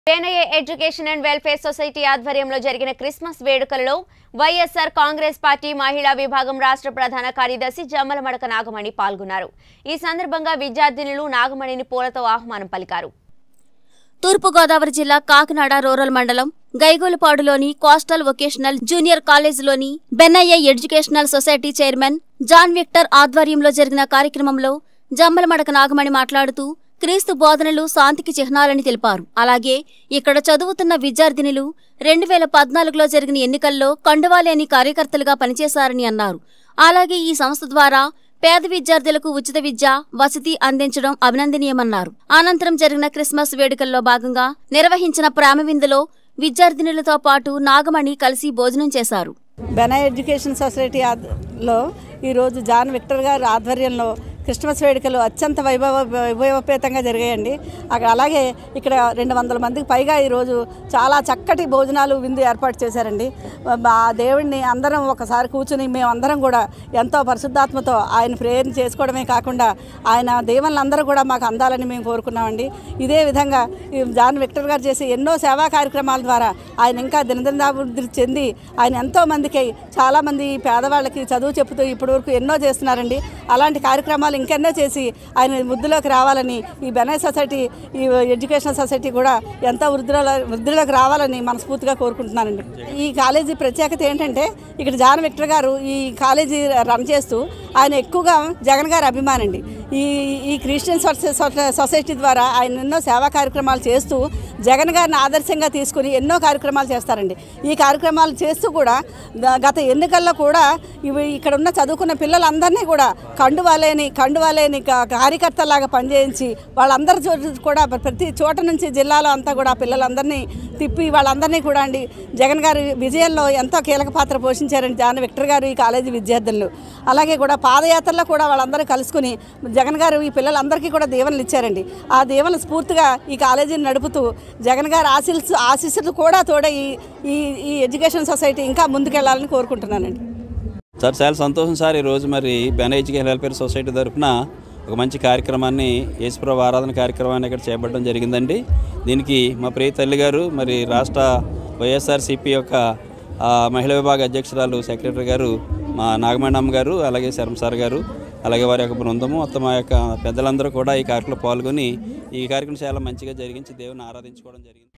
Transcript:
పేనయ్య education and welfare society ఆధ్వర్యంలో జరిగిన Christmas వేడుకలలో వైఎస్ఆర్ కాంగ్రెస్ పార్టీ మహిళా విభాగం రాష్ట్ర ప్రధాన కార్యదర్శి జమ్మలమడక నాగమణి పాల్గొన్నారు ఈ సందర్భంగా విద్యార్థినులు నాగమణిని పూలతో ఆహ్వానం పలికారు తూర్పుగోదావరి జిల్లా కాకినాడ రూరల్ మండలం గైగోలుపాడులోని కోస్టల్ వొకేషనల్ జూనియర్ కాలేజీలోని Bennayya educational society chairman John Victor ఆధ్వర్యంలో జరిగిన కార్యక్రమంలో జమ్మలమడక నాగమణి మాట్లాడుతూ క్రీస్తు బోధనలు శాంతికి చిహ్నాలని తెలిపారు అలాగే ఇక్కడ చదువుతున్న విద్యార్థినులు రెండు వేల పద్నాలుగులో జరిగిన ఎన్నికల్లో కండువాలేని కార్యకర్తలుగా పనిచేశారని అన్నారు అలాగే ఈ సంస్థ ద్వారా పేద విద్యార్థులకు ఉచిత విద్య వసతి అందించడం అభినందనీయమన్నారు అనంతరం జరిగిన క్రిస్మస్ వేడుకల్లో భాగంగా నిర్వహించిన ప్రేమ విందులో విద్యార్థినులతో పాటు నాగమణి కలిసి భోజనం చేశారు బెనా ఎడ్యుకేషన్ సొసైటీ ఆద్- లో ఈరోజు జాన్ విక్టర్ గారి ఆధ్వర్యంలో క్రిస్మస్ వేడుకలు అత్యంత వైభవ వైభవపేతంగా జరిగాయండి అక్కడ అలాగే ఇక్కడ రెండు వందల మందికి పైగా ఈరోజు చాలా చక్కటి భోజనాలు విందు ఏర్పాటు చేశారండి ఆ దేవుడిని అందరం ఒకసారి కూర్చుని మేమందరం కూడా ఎంతో పరిశుద్ధాత్మతో ఆయన ప్రేయర్ చేసుకోవడమే కాకుండా ఆయన దేవుళ్ళందరూ కూడా మాకు అందాలని మేము కోరుకున్నామండి ఇదే విధంగా ఈ జాన్ విక్టర్ గారు చేసే ఎన్నో సేవా కార్యక్రమాల ద్వారా ఆయన ఇంకా దినదినాభివృద్ధి చెంది ఆయన ఎంతో మందికి చాలామంది పేదవాళ్ళకి చదువు చెప్తూ ఇప్పటివరకు ఎన్నో చేస్తున్నారండి అలాంటి కార్యక్రమాలు ఇంకెన్నో చేసి ఆయన వృద్ధిలోకి రావాలని ఈ బెనై సొసైటీ ఈ ఎడ్యుకేషన్ సొసైటీ కూడా ఎంతో వృద్ధిలో వృద్ధిలోకి రావాలని మనస్ఫూర్తిగా కోరుకుంటున్నానండి ఈ కాలేజీ ప్రత్యేకత ఏంటంటే ఇక్కడ జాన్ విక్టర్ గారు ఈ కాలేజీ రన్ చేస్తూ ఆయన ఎక్కువగా జగన్ గారి అభిమానండి ఈ ఈ క్రిస్టియన్ సొసై- సొసై- సొసైటీ ద్వారా ఆయన ఎన్నో సేవా కార్యక్రమాలు చేస్తూ జగన్ గారిని ఆదర్శంగా తీసుకుని ఎన్నో కార్యక్రమాలు చేస్తారండి ఈ కార్యక్రమాలు చేస్తూ కూడా గ- గత ఎన్నికల్లో కూడా ఇవి ఇక్కడ ఉన్న చదువుకున్న పిల్లలందరినీ కూడా కండువాలేని కండువాలేని క- కార్యకర్తలాగా పనిచేయించి వాళ్ళందరి చోట కూడా ప్రతి చోట నుంచి జిల్లాలో అంతా కూడా పిల్లలందరినీ తిప్పి వాళ్ళందరినీ కూడా అండి జగన్ గారి విజయంలో ఎంతో కీలక పాత్ర పోషించారండి జాన్ విక్టర్ గారు ఈ కాలేజీ విద్యార్థులు అలాగే కూడా పాదయాత్రలో కూడా వాళ్ళందరూ కలుసుకుని జగన్ గారు ఈ పిల్లలందరికీ కూడా దీవెనలు ఇచ్చారండి ఆ దీవెనలు స్ఫూర్తిగా ఈ కాలేజీని నడుపుతూ జగన్ గారి ఆశీస్సు ఆశీస్సులు కూడా తోడై ఈ- ఈ ఈ ఎడ్యుకేషన్ సొసైటీ ఇంకా ముందుకెళ్లాలని కోరుకుంటున్నానండి సార్ చాలా సంతోషం సార్ ఈరోజు మరి బెన ఎడ్యుకేషన్ వెల్ఫేర్ సొసైటీ తరఫున ఒక మంచి కార్యక్రమాన్ని యేసుప్రభు ఆరాధన కార్యక్రమాన్ని ఇక్కడ చేపట్టడం జరిగిందండి దీనికి మా ప్రియ తల్లి గారు మరి రాష్ట్ర వైఎస్ఆర్సీపీ యొక్క ఆ, మహిళా విభాగ అధ్యక్షురాలు సెక్రటరీ గారు మా నాగమణమ్మ గారు అలాగే శర్మ సార్ గారు అలాగే వారి యొక్క బృందము మొత్తం మా యొక్క పెద్దలందరూ కూడా ఈ కార్యక్రమంలో పాల్గొని ఈ కార్యక్రమం చాలా మంచిగా జరిగించి దేవుని ఆరాధించుకోవడం జరిగింది